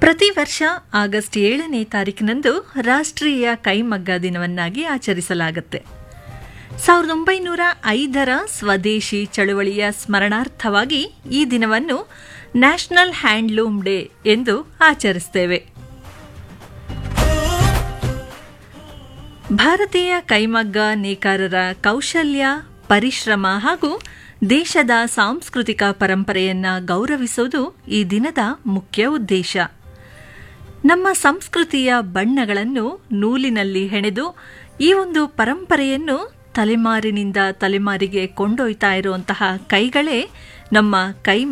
ಪ್ರತಿ ವರ್ಷ ಆಗಸ್ಟ್ ಏಳನೇ ತಾರೀಕಿನಂದು ರಾಷ್ಟ್ರೀಯ ಕೈಮಗ್ಗ ದಿನವನ್ನಾಗಿ ಆಚರಿಸಲಾಗುತ್ತೆ ಸಾವಿರದ ಒಂಬೈನೂರ ಐದರ ಸ್ವದೇಶಿ ಚಳುವಳಿಯ ಸ್ಮರಣಾರ್ಥವಾಗಿ ಈ ದಿನವನ್ನು ನ್ಯಾಷನಲ್ ಹ್ಯಾಂಡ್ಲೂಮ್ ಡೇ ಎಂದು ಆಚರಿಸ್ತೇವೆ ಭಾರತೀಯ ಕೈಮಗ್ಗ ನೇಕಾರರ ಕೌಶಲ್ಯ ಪರಿಶ್ರಮ ಹಾಗೂ ದೇಶದ ಸಾಂಸ್ಕೃತಿಕ ಪರಂಪರೆಯನ್ನ ಗೌರವಿಸುವುದು ಈ ದಿನದ ಮುಖ್ಯ ಉದ್ದೇಶ ನಮ್ಮ ಸಂಸ್ಕೃತಿಯ ಬಣ್ಣಗಳನ್ನು ನೂಲಿನಲ್ಲಿ ಹೆಣೆದು ಈ ಒಂದು ಪರಂಪರೆಯನ್ನು ತಲೆಮಾರಿನಿಂದ ತಲೆಮಾರಿಗೆ ಕೊಂಡೊಯ್ತಾ ಇರುವಂತಹ ಕೈಗಳೇ ನಮ್ಮ ಕೈ